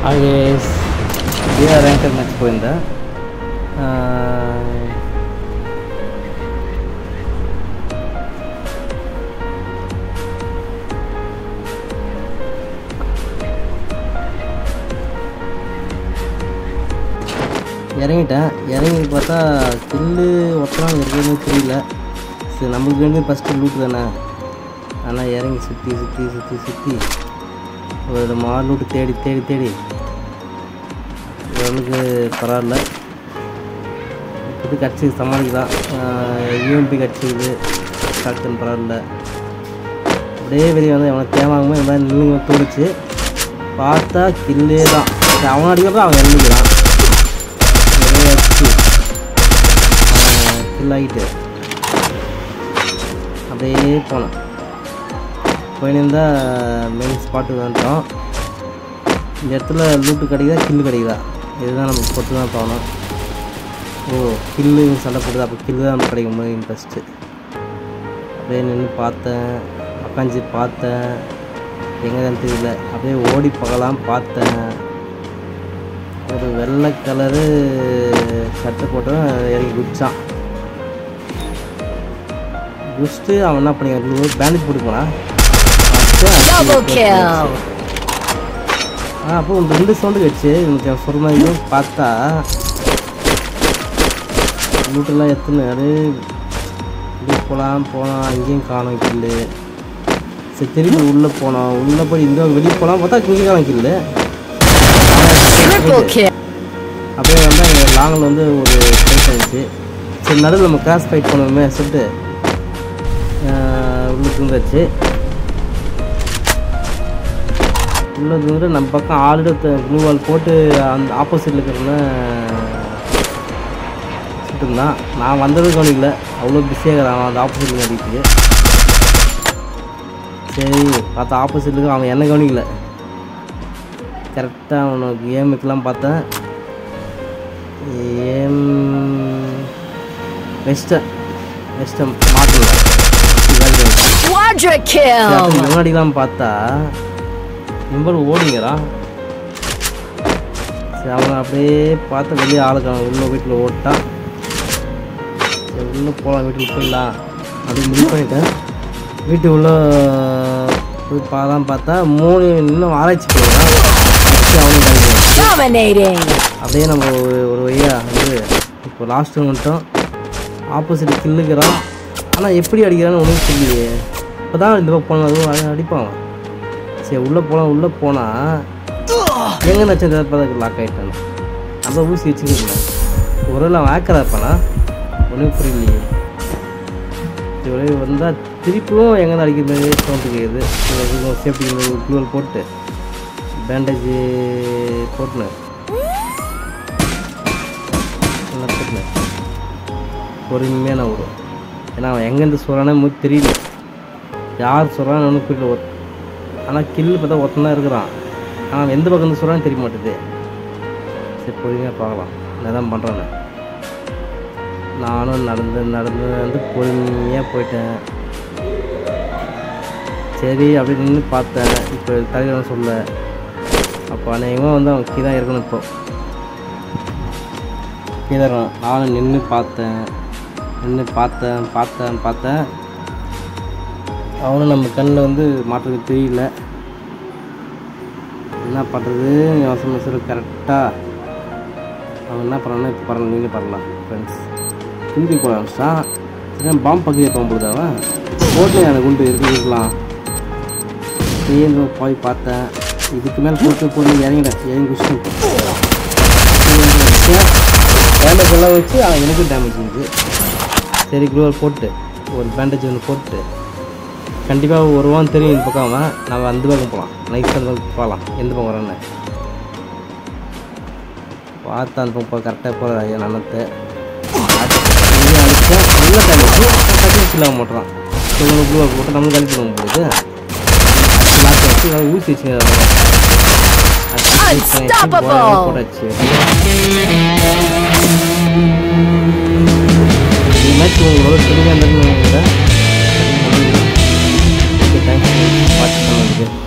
ಹಾಗೆ B R ranker match போயிருந்தேன் இறங்கிட்டேன் இறங்கி பார்த்தா கில்லு ஒருத்தரம் இருக்குதுன்னு தெரியல சரி நம்மளுக்கு வேண்டிய ஃபஸ்ட்டு லூட்டு தானே ஆனால் இறங்கி சுற்றி சுற்றி சுற்றி சுற்றி ஒரு மாறு லூட்டு தேடி தேடி தேடி ஓரளவுக்கு பரவாயில்ல இப்போது கிடச்சி சமாளிக்கலாம் யூஎம்பி கிடச்சிது டாக்டர் பரவாயில்ல அப்படியே வெளியே வந்து அவனை தேவாங்கமோ இந்த மாதிரி நின்று தோணுச்சு பார்த்தா கில்லே தான் சரி, அவன் அடிக்கிறப்ப அவன் இறந்துக்கிறான் ஒரே அடிச்சு கில் ஆகிட்டு அப்படியே போனேன் போயிருந்தா மெயின் ஸ்பாட்டுக்கு வந்துட்டோம் இந்த இடத்துல லூட்டு கிடைக்குதா கில்லு கிடைக்குதா இதுதான் நம்ம பொறுத்து தான் போகணும் ஓ கில்லு சண்டை போடுது அப்போ கில்லு தான் நமக்கு கிடைக்கும் போது இன்ட்ரெஸ்ட்டு அப்படியே நின்று பார்த்தேன் உக்காஞ்சி பார்த்தேன் எங்கே தெரியல அப்படியே ஓடி பார்க்கலாம் பார்த்தேன் ஒரு வெள்ளை கலரு சட்டை போட்டவன் இறங்கி குதிச்சான் குடிச்சிட்டு அவன் என்ன பண்ணி பேண்டேஜ் போட்டு போனான் Double kill. ஆ அப்போ ஒரு ரெண்டு சவுண்டு கட்சி எனக்கு சொல்கிற மாதிரி பார்த்தா லூட்டெல்லாம் எத்தனை அப்படியே இப்படி போகலாம் போனால் அங்கேயும் காணும் கில்லு சரி திருப்பி உள்ளே போனோம் உள்ளே போய் இந்த வெளியே போகலாம் பார்த்தா இங்கே காணும் கில்லு Triple kill. அப்படியே வந்து அங்கே லாங்கில் வந்து ஒரு ஃபைட் இருந்துச்சு சரி நடுவில் நம்ம கிராஸ் ஃபைட் பண்ணுவோமே சொல்லிட்டு உள்ள தூந்தாச்சு உள்ள தூந்துட்டு நம்ம பக்கம் ஆல்ரெடி ப்ளூ வால் போட்டு அந்த ஆப்போசிட்டில் இருக்கிறவன சுட்டுருந்தான் நான் வந்தது கவனிக்கல அவ்வளோ பிஸியாக இருக்கிறான் அந்த ஆப்போசிட்டில் நடிக்கு சரி பார்த்தா ஆப்போசிட்டுக்கு அவன் என்ன கவனிக்கல கரெக்டாக அவனுக்கு ஏமுக்கெல்லாம் பார்த்தேன் ஏம் வெஸ்டர்ன் வெஸ்டர்ன் மாட்டல Quadra kill. முன்னாடிலாம் பார்த்தா நம்பர் ஓடிங்கிறான் சரி அவனை அப்படியே பார்த்து வெளியே ஆளுக்கு அவன் உள்ள வீட்டில் ஓட்டான் சரி உள்ளே போகலாம் வீட்டுக்கு போயிடலாம் அப்படி முடிவு பண்ணிட்டேன் வீட்டு உள்ள போய் பார்க்கலாம் பார்த்தா மூணு இன்னும் ஆராய்ச்சி பண்ணுறான் அவனும் கிடைக்கும் Dominating. அப்படியே நம்ம ஒரு ஒரு வழியாக வந்து இப்போ லாஸ்ட்டு மட்டும் ஆப்போசிட் கில்லுக்கிறான் ஆனால் எப்படி அடிக்கிறான்னு ஒன்றும் தெரியலையே இப்போ தான் இந்த பக்கம் போனோம் அதுவும் அடிப்பான் சரி உள்ளே போகலாம் உள்ளே போனால் எங்கே நட்சத்திரம் பார்த்தா லாக் ஆகிட்டான் அந்த ஊசி வச்சுக்கிட்டேன் ஒருவேளை அவன் ஆக்கரா இருப்பானா ஒன்றும் புரியலையே இவ்வளோ வந்தால் திருப்பியும் எங்கே அடிக்கிற மாதிரி சவுண்டு கேட்குது சேஃப்டி க்ளூவல் போட்டு பேண்டேஜ் போட்டுனேன் நல்லா போட்டுனேன் பொறுமையாக நான் விடும் ஏன்னா அவன் எங்கேருந்து சொல்கிறானே முடி தெரியல யார் சொல்கிறான்னு ஒன்றும் புரியல ஒத் ஆனால் கில்லு பார்த்தா ஒருத்தன் தான் இருக்கிறான் ஆனால் அவன் எந்த பக்கம் சொல்கிறான்னு தெரிய மாட்டேது சரி பொறுமையாக பார்க்கலாம் என்ன தான் பண்ணுறானே நானும் நடந்து நடந்து வந்து பொறுமையாக போயிட்டேன் சரி அப்படி நின்று பார்த்தேன் இப்போ தலைவன் சொல்ல அப்போ அநேகமாக வந்து அவன் கீழே இருக்கணும் இப்போ கீழே இருக்கான். நானும் நின்று பார்த்தேன் நின்று பார்த்தேன் பார்த்தேன் பார்த்தேன் அவனும் நம்ம கண்ணில் வந்து மாற்றுறது தெரியல என்ன பண்ணுறது யோசனை சொல்லி கரெக்டாக அவன் என்ன பண்ணான்னா இப்போ பரவாயில்ல நீங்களே பண்ணலாம் ஃப்ரெண்ட்ஸ் திரும்பி போட ஆரம்பிச்சிட்டான் சரி பாம்பு பக்கத்தில் போகும்போது அவன் போட்டு எனக்கு குண்டு இருக்கு இருக்கலாம் தேர்ந்து போய் பார்த்தேன் இதுக்கு மேலே போட்டு போட்டு இறங்கிட்டேன் இறங்கி குடிச்சிட்டு டேமேஜ் எல்லாம் வச்சு அவன் எனக்கும் டேமேஜ் இருந்துச்சு சரி க்ளோவர் போட்டு ஒரு பேண்டேஜ் ஒன்று போட்டு கண்டிப்பாக ஒரு வாரம் தெரியும் இந்த பக்கம் அவன் நம்ம அந்த பக்கம் போகலாம் நைஸ் அந்த பக்கம் போகலாம் எந்த பக்கம் வரான்னு பார்த்து அந்த பக்கம் கரெக்டாக போகிற என் அண்ணத்தை அடித்தேன் நல்ல டேமேஜ் டக்குனு கில்லாக மாட்டுறான் ஸோ உங்களுக்கு க்ளோவர் போட்டு நம்மளுக்கு அனுப்பி விட முடியுது அடுத்து லாஸ்ட் வச்சு அதை ஊசி வச்சு Unstoppable. போட்டாச்சு இந்த மேட்ச் உங்களோட தெளிவாக இருந்ததுன்னு நினைக்கிறேன் ஓகே தேங்க்ஸ் வாட்ச் பண்ணதுக்கு